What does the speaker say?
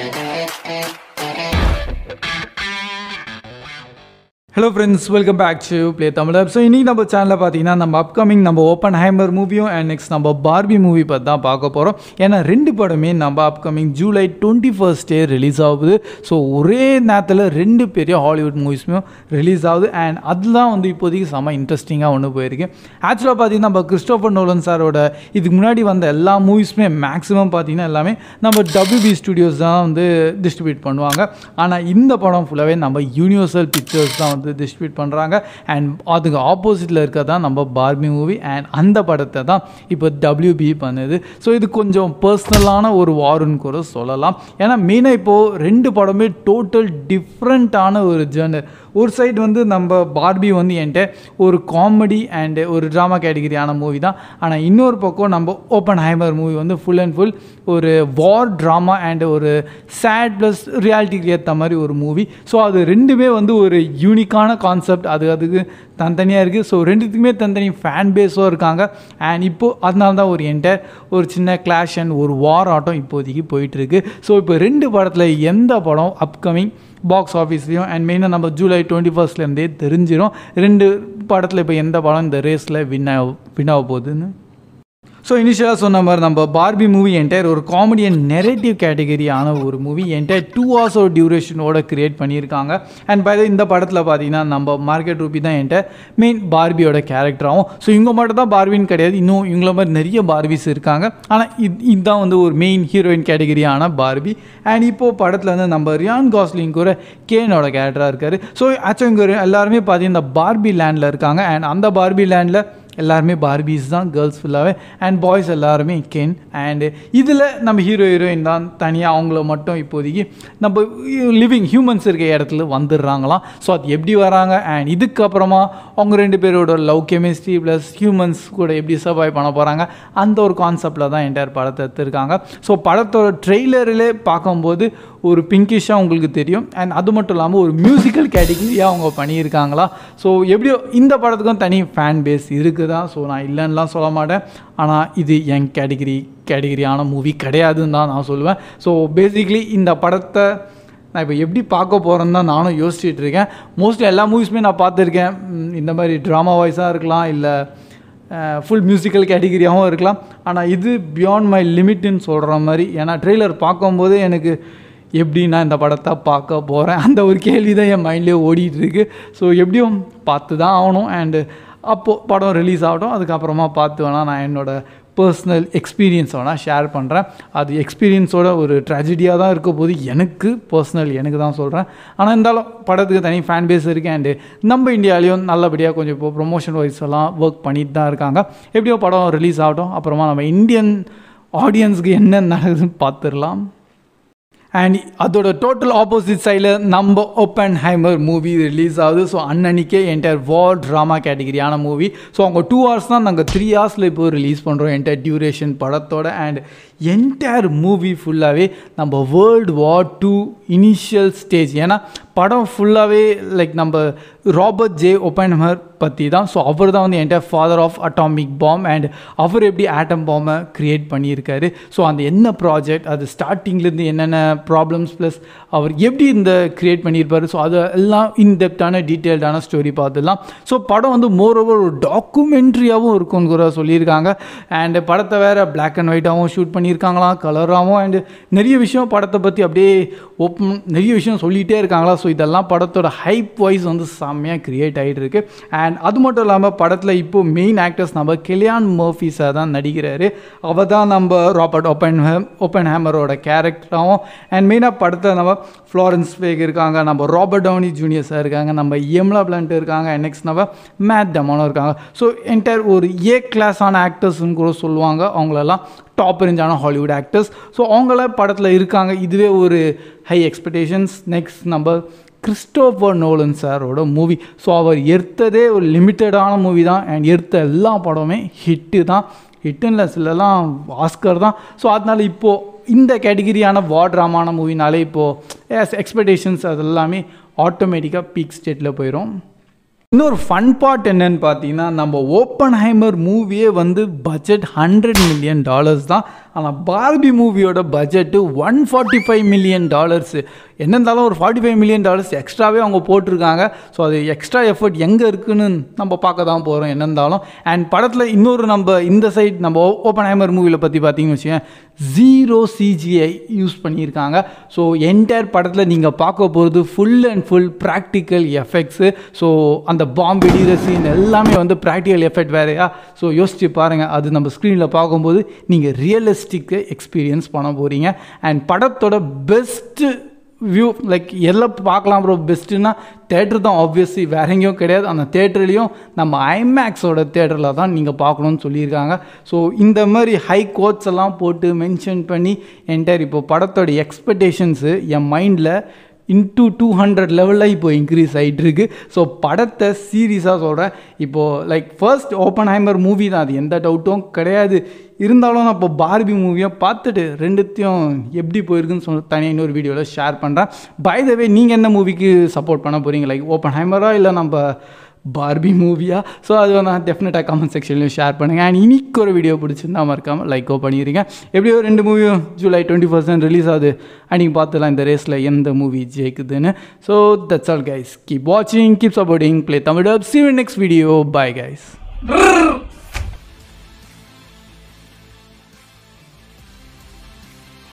hello friends welcome back to play Tamil so இன்றைக்கி நம்ம சேனலில் பார்த்தீங்கன்னா நம்ம அப்கமிங் நம்ம ஓப்பன் ஹைமர் மூவியும் அண்ட் நெக்ஸ்ட் நம்ம பார்பி மூவி பற்றி தான் பார்க்க போகிறோம் ஏன்னா ரெண்டு படமே நம்ம அப்கமிங் ஜூலை டுவெண்ட்டி ஃபர்ஸ்டே ரிலீஸ் ஆகுது ஸோ ஒரே நேரத்தில் ரெண்டு பெரிய ஹாலிவுட் மூவிஸுமே ரிலீஸ் ஆகுது அண்ட் அதுதான் வந்து இப்போதைக்கு செம்ம இன்ட்ரெஸ்டிங்காக ஒன்று போயிருக்கு ஆக்சுவலாக பார்த்தீங்கன்னா நம்ம கிறிஸ்டோஃபர் நோலன் சாரோட இதுக்கு முன்னாடி வந்த எல்லா மூவிஸுமே மேக்ஸிமம் பார்த்தீங்கன்னா எல்லாமே நம்ம டபிள்யூபி ஸ்டுடியோஸ் தான் வந்து டிஸ்ட்ரிபியூட் பண்ணுவாங்க ஆனால் இந்த படம் ஃபுல்லாகவே நம்ம யூனிவர்சல் பிக்சர்ஸ் தான் வந்து டிஸ்ட்ரிபியூட் பண்ணுறாங்க அண்ட் அதுக்கு ஆப்போசிட்டில் இருக்க தான் நம்ம பார்பி மூவி அண்ட் அந்த படத்தை தான் இப்போ டபிள்யூபி பண்ணுது ஸோ இது கொஞ்சம் பர்சனலான ஒரு வாருன்னு கூட சொல்லலாம் ஏன்னா மெயினாக இப்போது ரெண்டு படமே டோட்டல் டிஃப்ரெண்ட்டான ஒரு ஜேர்னர் ஒரு சைடு வந்து நம்ம பார்பி வந்து என்கிட்ட ஒரு காமெடி அண்டு ஒரு ட்ராமா கேட்டகிரியான மூவி தான் ஆனால் இன்னொரு பக்கம் நம்ம ஓப்பன் ஹைமர் மூவி வந்து ஃபுல் அண்ட் ஃபுல் ஒரு வார் ட்ராமா அண்ட் ஒரு சேட் ப்ளஸ் ரியாலிட்டிக்கு ஏற்ற மாதிரி ஒரு மூவி ஸோ அது ரெண்டுமே வந்து ஒரு யூனிக்கான கான்செப்ட் அது அதுக்கு தனித்தனியாக இருக்குது ஸோ ரெண்டுத்துக்குமே தனித்தனி ஃபேன் பேஸும் இருக்காங்க அண்ட் இப்போது அதனால தான் ஒரு என்டர் ஒரு சின்ன கிளாஷ் அண்ட் ஒரு வார் ஆட்டம் இப்போதைக்கு போயிட்டுருக்கு ஸோ இப்போ ரெண்டு படத்தில் எந்த படம் அப்கமிங் பாக்ஸ் ஆஃபீஸ்லேயும் அண்ட் மெயினாக நம்ம ஜூலை டுவெண்ட்டி ஃபர்ஸ்ட்லேருந்தே தெரிஞ்சிடும் ரெண்டு படத்தில் இப்போ எந்த படம் இந்த ரேஸில் வின் ஆக வின் ஆக போகுதுன்னு ஸோ இனிஷியலாக சொன்ன மாதிரி நம்ம பார்பி மூவி என்டையர் ஒரு காமெடி அண்ட் நெரேட்டிவ் கேட்டகரியான ஒரு மூவி என்டையர் டூ ஹவர்ஸ் ஒரு டியூரேஷனோட கிரியேட் பண்ணியிருக்காங்க அண்ட் பை இந்த படத்தில் பார்த்தீங்கன்னா நம்ம மார்க்கெட் ரூபி தான் என்கிட்ட மெயின் பார்பியோட கேரக்டராகவும் ஸோ இவங்க மட்டும் தான் பார்பின்னு கிடையாது இன்னும் இவங்கள மாதிரி நிறைய பார்பிஸ் இருக்காங்க ஆனால் இது இதுதான் வந்து ஒரு மெயின் ஹீரோயின் கேட்டகரியான பார்பி அண்ட் இப்போது படத்தில் வந்து நம்ம ரியான் காஸ்லிங் கூட கேனோட கேரக்டராக இருக்கார் ஸோ ஆக்சுவலி இங்கே எல்லாருமே பார்த்தீங்கன்னா இந்த பார்பி லேண்டில் இருக்காங்க அண்ட் அந்த பார்பி லேண்டில் எல்லாருமே பார்பிஸ் தான் கேர்ள்ஸ் ஃபுல்லாகவே அண்ட் பாய்ஸ் எல்லாருமே கென் அண்டு இதில் நம்ம ஹீரோ ஹீரோயின் தான் தனியாக அவங்கள மட்டும் இப்போதைக்கு நம்ம லிவிங் ஹியூமன்ஸ் இருக்க இடத்துல வந்துடுறாங்களாம் ஸோ அது எப்படி வராங்க அண்ட் இதுக்கப்புறமா அவங்க ரெண்டு பேரோட லவ் கெமிஸ்ட்ரி ப்ளஸ் ஹியூமன்ஸ் கூட எப்படி சர்வை பண்ண போகிறாங்க அந்த ஒரு கான்செப்டில் தான் என்டையர் படத்தை எடுத்திருக்காங்க ஸோ படத்தோட ட்ரெய்லரிலே பார்க்கும்போது ஒரு பிங்கிஷாக உங்களுக்கு தெரியும் அண்ட் அது மட்டும் இல்லாமல் ஒரு மியூசிக்கல் கேட்டகிரியாக அவங்க பண்ணியிருக்காங்களா ஸோ எப்படியோ இந்த படத்துக்கும் தனி ஃபேன் பேஸ் இருக்குதா ஸோ நான் இல்லைன்னுலாம் சொல்ல மாட்டேன் ஆனால் இது என் கேட்டகிரி கேட்டகிரியான மூவி கிடையாதுன்னு தான் நான் சொல்லுவேன் ஸோ பேசிக்லி இந்த படத்தை நான் இப்போ எப்படி பார்க்க போகிறேன்னு தான் நானும் யோசிச்சுட்டு இருக்கேன் மோஸ்ட்லி எல்லா மூவிஸுமே நான் பார்த்துருக்கேன் இந்த மாதிரி ட்ராமா வாய்ஸாக இருக்கலாம் இல்லை ஃபுல் மியூசிக்கல் கேட்டகிரியாகவும் இருக்கலாம் ஆனால் இது பியாண்ட் மை லிமிட்டுன்னு சொல்கிற மாதிரி ஏன்னா ட்ரெய்லர் பார்க்கும்போதே எனக்கு எப்படி நான் இந்த படத்தை பார்க்க போகிறேன் அந்த ஒரு கேள்வி தான் என் மைண்ட்லேயே ஓடிட்டுருக்கு ஸோ எப்படியும் பார்த்து தான் ஆகணும் அண்டு அப்போது படம் ரிலீஸ் ஆகட்டும் அதுக்கப்புறமா பார்த்து வேணால் நான் என்னோடய பர்சனல் எக்ஸ்பீரியன்ஸ் வேணால் ஷேர் பண்ணுறேன் அது எக்ஸ்பீரியன்ஸோட ஒரு ட்ராஜடியாக தான் இருக்க போது எனக்கு பர்சனல் எனக்கு தான் சொல்கிறேன் ஆனால் இருந்தாலும் படத்துக்கு தனி ஃபேன் பேஸ் இருக்குது அண்டு நம்ம இந்தியாலேயும் நல்லபடியாக கொஞ்சம் இப்போ ப்ரொமோஷன் வைஸ் எல்லாம் ஒர்க் பண்ணிட்டு தான் இருக்காங்க எப்படியோ படம் ரிலீஸ் ஆகட்டும் அப்புறமா நம்ம இந்தியன் ஆடியன்ஸுக்கு என்ன நடக்குதுன்னு பார்த்துடலாம் அண்ட் அதோட டோட்டல் ஆப்போசிட் சைடில் நம்ம ஓப்பன் ஹைமர் மூவி ரிலீஸ் ஆகுது ஸோ அன்னன்னைக்கே என்டையர் வார் ட்ராமா கேட்டகிரியான மூவி ஸோ அவங்க டூ ஹவர்ஸ் தான் நாங்கள் த்ரீ ஹவர்ஸில் இப்போ ரிலீஸ் பண்ணுறோம் என்டையர் டியூரேஷன் படத்தோட அண்ட் என்டையர் மூவி ஃபுல்லாகவே நம்ம world war two initial stage ஏன்னா படம் ஃபுல்லாகவே லைக் நம்ம ராபர்ட் ஜே ஒப்பன்ஹமர் பற்றி தான் ஸோ அவர் தான் வந்து entire father of atomic bomb and அவர் எப்படி ஆட்டம் பாம்பை க்ரியேட் பண்ணியிருக்காரு ஸோ அந்த என்ன ப்ராஜெக்ட் அது ஸ்டார்டிங்லேருந்து என்னென்ன ப்ராப்ளம்ஸ் ப்ளஸ் அவர் எப்படி இந்த க்ரியேட் பண்ணியிருப்பார் ஸோ அது எல்லாம் இன்டெப்டான டீட்டெயில்டான ஸ்டோரி பார்த்துடலாம் ஸோ படம் வந்து மோர் ஓவர் ஒரு டாக்குமெண்ட்ரியாகவும் இருக்கும்னு கூட சொல்லியிருக்காங்க அண்டு படத்தை வேறு பிளாக் அண்ட் ஒயிட்டாகவும் ஷூட் பண்ணியிருக்காங்களாம் கலராகவும் அண்டு நிறைய விஷயம் படத்தை பற்றி அப்படியே ஓப்பன் நிறைய விஷயம் சொல்லிகிட்டே இருக்காங்களா ஸோ இதெல்லாம் படத்தோட ஹைப் வைஸ் வந்து செம்மையாக க்ரியேட் ஆகிட்டு இருக்கு அண்ட் அது மட்டும் இல்லாமல் படத்தில் இப்போது மெயின் ஆக்டர்ஸ் நம்ம கெலியான் மர்ஃபீஸாக தான் நடிக்கிறாரு அவள் தான் நம்ம ராபர்ட் ஓப்பன் ஹேம் ஓப்பன் ஹேமரோட கேரக்டராகவும் அண்ட் மெயினாக படத்தில் நம்ம ஃப்ளாரன்ஸ் வேக் இருக்காங்க நம்ம ராபர்ட் டவுனி ஜூனியர்ஸாக இருக்காங்க நம்ம எம்லா பிளண்ட் இருக்காங்க அண்ட் நெக்ஸ்ட் நம்ம மேட் டமானோ இருக்காங்க ஸோ என்டையர் ஒரு ஏ கிளாஸான ஆக்டர்ஸ்னு கூட சொல்லுவாங்க அவங்களெல்லாம் டாப் ரேஞ்சான ஹாலிவுட் ஆக்டர்ஸ் ஸோ அவங்கள படத்தில் இருக்காங்க இதுவே ஒரு ஹை எக்ஸ்பெக்டேஷன்ஸ் நெக்ஸ்ட் நம்ம கிறிஸ்டோஃபர் நோலன் சாரோட மூவி ஸோ அவர் எடுத்ததே ஒரு லிமிட்டடான மூவி தான் அண்ட் எடுத்த எல்லா படமுமே ஹிட்டு தான் ஹிட்டுன்னு சிலலாம் ஆஸ்கர் தான் ஸோ அதனால இப்போது இந்த கேட்டகிரியான வார் ட்ராமான மூவினாலே இப்போது எக்ஸ்பெக்டேஷன்ஸ் அது எல்லாமே ஆட்டோமேட்டிக்காக பீக் ஸ்டேட்டில் போயிடும் இன்னொரு ஃபன் பார்ட் என்னன்னு பார்த்தீங்கன்னா நம்ம ஓப்பன் ஹைமர் மூவியே வந்து பட்ஜெட் ஹண்ட்ரட் மில்லியன் டாலர்ஸ் தான் ஆனால் பார்பி மூவியோட budget one forty five million dollars என்ன இருந்தாலும் ஒரு ஃபார்ட்டி ஃபைவ் மில்லியன் டாலர்ஸ் எக்ஸ்ட்ராவே அவங்க போட்டிருக்காங்க ஸோ அது எக்ஸ்ட்ரா எஃபர்ட் எங்கே இருக்குன்னு நம்ம பார்க்க தான் போகிறோம் என்ன இருந்தாலும் அண்ட் படத்தில் இன்னொரு நம்ம இந்த சைட் நம்ம ஓப்பன் ஹேமர் மூவியில் பற்றி பார்த்தீங்கன்னு வச்சுக்கோங்க ஜீரோ சிஜிஐ யூஸ் பண்ணியிருக்காங்க ஸோ என்டையர் படத்தில் நீங்கள் பார்க்க போகிறது full and full practical effects so அந்த பாம்பு வெடிகிற சீன் எல்லாமே வந்து ப்ராக்டிக்கல் எஃபெக்ட் வேறையா ஸோ யோசிச்சு பாருங்கள் அது நம்ம ஸ்க்ரீனில் பார்க்கும்போது நீங்கள் ரியலிஸ்டிக்கு எக்ஸ்பீரியன்ஸ் பண்ண போகிறீங்க அண்ட் படத்தோட பெஸ்ட்டு வியூ லைக் எல்லாம் பார்க்கலாம் ப்ரோ பெஸ்ட்டுன்னா தேட்டர் தான் ஆப்வியஸ்லி வேற எங்கேயும் கிடையாது அந்த தேட்டர்லேயும் நம்ம ஐமேக்ஸோட தேட்டரில் தான் நீங்கள் பார்க்கணுன்னு சொல்லியிருக்காங்க ஸோ இந்த மாதிரி ஹை கோட்ஸ் எல்லாம் போட்டு மென்ஷன் பண்ணி என்டையர் இப்போ படத்தோட எக்ஸ்பெக்டேஷன்ஸு என் மைண்டில் இன்டூ டூ ஹண்ட்ரட் லெவலில் இப்போ இன்க்ரீஸ் ஆகிட்டு இருக்கு ஸோ படத்தை சீரியஸாக சொல்கிறேன் இப்போது like first Oppenheimer movie தான் அது எந்த டவுட்டும் கிடையாது இருந்தாலும் நான் இப்போ பார்பி மூவியை பார்த்துட்டு ரெண்டுத்தையும் எப்படி போயிருக்குன்னு சொல்லி தனியாக இன்னொரு வீடியோவில் ஷேர் பண்ணுறேன் பை த வே நீங்கள் என்ன மூவிக்கு சப்போர்ட் பண்ண போகிறீங்க லைக் ஓப்பன் ஹைமரா இல்லை நம்ம பார்பி மூவியா ஸோ அது நான் டெஃபினட்டாக கமெண்ட் செக்ஷன்லையும் ஷேர் பண்ணுங்கள் அண்ட் இன்னைக்கு ஒரு வீடியோ பிடிச்சிருந்தா மறக்காமல் லைக்கோ பண்ணிடுறீங்க எப்படியோ ரெண்டு மூவியும் ஜூலை டுவெண்ட்டி பர்சன்ட் ரிலீஸ் ஆகுது அன்றைக்கி பார்த்துலாம் இந்த ரேஸில் எந்த மூவி ஜெயிக்குதுன்னு so that's all guys keep வாட்சிங் keep supporting play Tamil see next video bye guys